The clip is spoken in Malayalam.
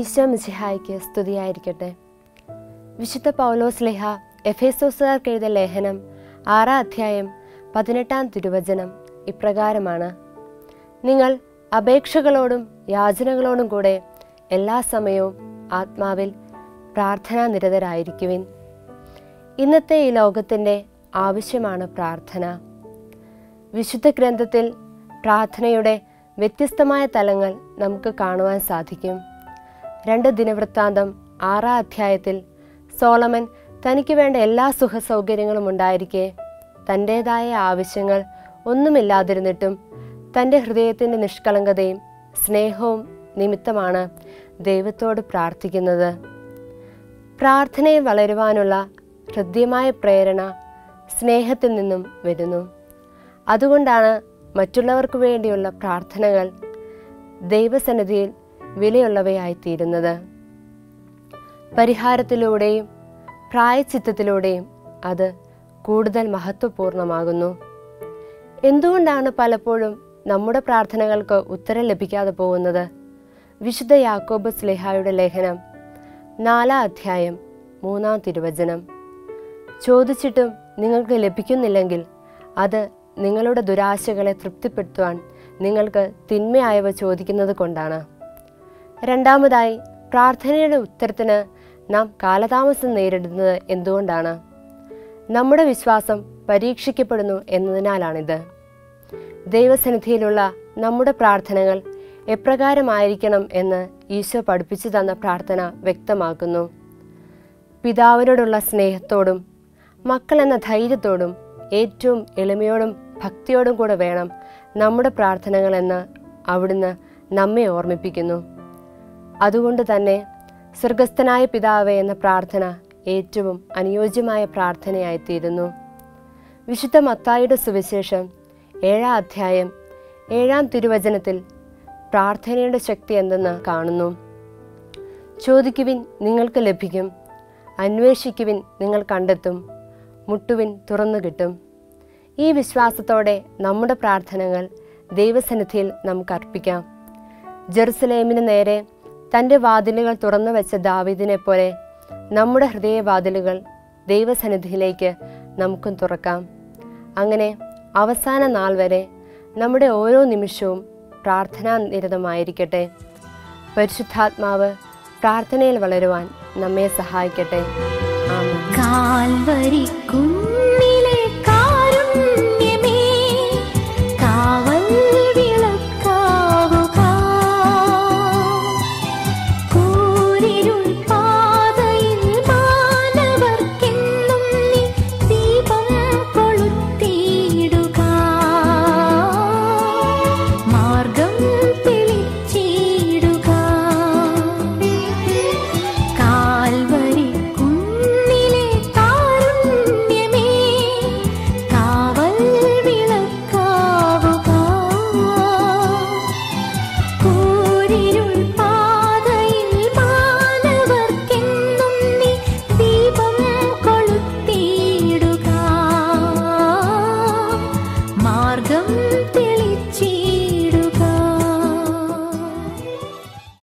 ഈശോ മിശിഹായ്ക്ക് സ്തുതിയായിരിക്കട്ടെ വിശുദ്ധ പൗലോസ് ലേഹ എഫേസോസുകാർക്ക് എഴുതിയ ലേഖനം ആറാം അധ്യായം പതിനെട്ടാം തിരുവചനം ഇപ്രകാരമാണ് നിങ്ങൾ അപേക്ഷകളോടും യാചനകളോടും കൂടെ എല്ലാ സമയവും ആത്മാവിൽ പ്രാർത്ഥനാ നിരതരായിരിക്കുവിൻ ഇന്നത്തെ ഈ ലോകത്തിൻ്റെ ആവശ്യമാണ് പ്രാർത്ഥന വിശുദ്ധ ഗ്രന്ഥത്തിൽ പ്രാർത്ഥനയുടെ വ്യത്യസ്തമായ തലങ്ങൾ നമുക്ക് കാണുവാൻ സാധിക്കും രണ്ട് ദിനവൃത്താന്തം ആറാം അധ്യായത്തിൽ സോളമൻ തനിക്ക് വേണ്ട എല്ലാ സുഖസൗകര്യങ്ങളും ഉണ്ടായിരിക്കെ തൻ്റേതായ ആവശ്യങ്ങൾ ഒന്നുമില്ലാതിരുന്നിട്ടും തൻ്റെ ഹൃദയത്തിൻ്റെ നിഷ്കളങ്കതയും സ്നേഹവും നിമിത്തമാണ് ദൈവത്തോട് പ്രാർത്ഥിക്കുന്നത് പ്രാർത്ഥനയിൽ വളരുവാനുള്ള ഹൃദ്യമായ പ്രേരണ സ്നേഹത്തിൽ നിന്നും വരുന്നു അതുകൊണ്ടാണ് മറ്റുള്ളവർക്ക് വേണ്ടിയുള്ള പ്രാർത്ഥനകൾ ദൈവസന്നിധിയിൽ വിലയുള്ളവയായിത്തീരുന്നത് പരിഹാരത്തിലൂടെയും പ്രായച്ചിത്തത്തിലൂടെയും അത് കൂടുതൽ മഹത്വപൂർണ്ണമാകുന്നു എന്തുകൊണ്ടാണ് പലപ്പോഴും നമ്മുടെ പ്രാർത്ഥനകൾക്ക് ഉത്തരം ലഭിക്കാതെ പോകുന്നത് വിശുദ്ധ യാക്കോബ് സ്ലേഹായുടെ ലേഖനം നാലാം അധ്യായം മൂന്നാം തിരുവചനം ചോദിച്ചിട്ടും നിങ്ങൾക്ക് ലഭിക്കുന്നില്ലെങ്കിൽ അത് നിങ്ങളുടെ ദുരാശകളെ തൃപ്തിപ്പെടുത്തുവാൻ നിങ്ങൾക്ക് തിന്മയായവ ചോദിക്കുന്നത് കൊണ്ടാണ് രണ്ടാമതായി പ്രാർത്ഥനയുടെ ഉത്തരത്തിന് നാം കാലതാമസം നേരിടുന്നത് എന്തുകൊണ്ടാണ് നമ്മുടെ വിശ്വാസം പരീക്ഷിക്കപ്പെടുന്നു എന്നതിനാലാണിത് ദൈവസന്നിധിയിലുള്ള നമ്മുടെ പ്രാർത്ഥനകൾ എപ്രകാരമായിരിക്കണം എന്ന് ഈശോ പഠിപ്പിച്ചു തന്ന പ്രാർത്ഥന വ്യക്തമാക്കുന്നു പിതാവിനോടുള്ള സ്നേഹത്തോടും മക്കൾ എന്ന ധൈര്യത്തോടും ഏറ്റവും എളിമയോടും ഭക്തിയോടും കൂടെ വേണം നമ്മുടെ പ്രാർത്ഥനകളെന്ന് അവിടുന്ന് നമ്മെ ഓർമ്മിപ്പിക്കുന്നു അതുകൊണ്ട് തന്നെ സ്വർഗസ്ഥനായ പിതാവേ എന്ന പ്രാർത്ഥന ഏറ്റവും അനുയോജ്യമായ പ്രാർത്ഥനയായിത്തീരുന്നു വിശുദ്ധ മത്തായിയുടെ സുവിശേഷം ഏഴാം അധ്യായം ഏഴാം തിരുവചനത്തിൽ പ്രാർത്ഥനയുടെ ശക്തി എന്തെന്ന് കാണുന്നു ചോദിക്കുവിൻ നിങ്ങൾക്ക് ലഭിക്കും അന്വേഷിക്കുവിൻ നിങ്ങൾ കണ്ടെത്തും മുട്ടുവിൻ തുറന്നു കിട്ടും ഈ വിശ്വാസത്തോടെ നമ്മുടെ പ്രാർത്ഥനകൾ ദൈവസന്നിധിയിൽ നമുക്ക് അർപ്പിക്കാം ജെറുസലേമിന് നേരെ തൻ്റെ വാതിലുകൾ തുറന്നു വെച്ച ദാവീദിനെ പോലെ നമ്മുടെ ഹൃദയവാതിലുകൾ ദൈവസന്നിധിയിലേക്ക് നമുക്കും തുറക്കാം അങ്ങനെ അവസാന നാൾ വരെ നമ്മുടെ ഓരോ നിമിഷവും പ്രാർത്ഥനാ നിരതമായിരിക്കട്ടെ പരിശുദ്ധാത്മാവ് പ്രാർത്ഥനയിൽ വളരുവാൻ നമ്മെ സഹായിക്കട്ടെ ആമേൻ കാൽവരി കുന്ന്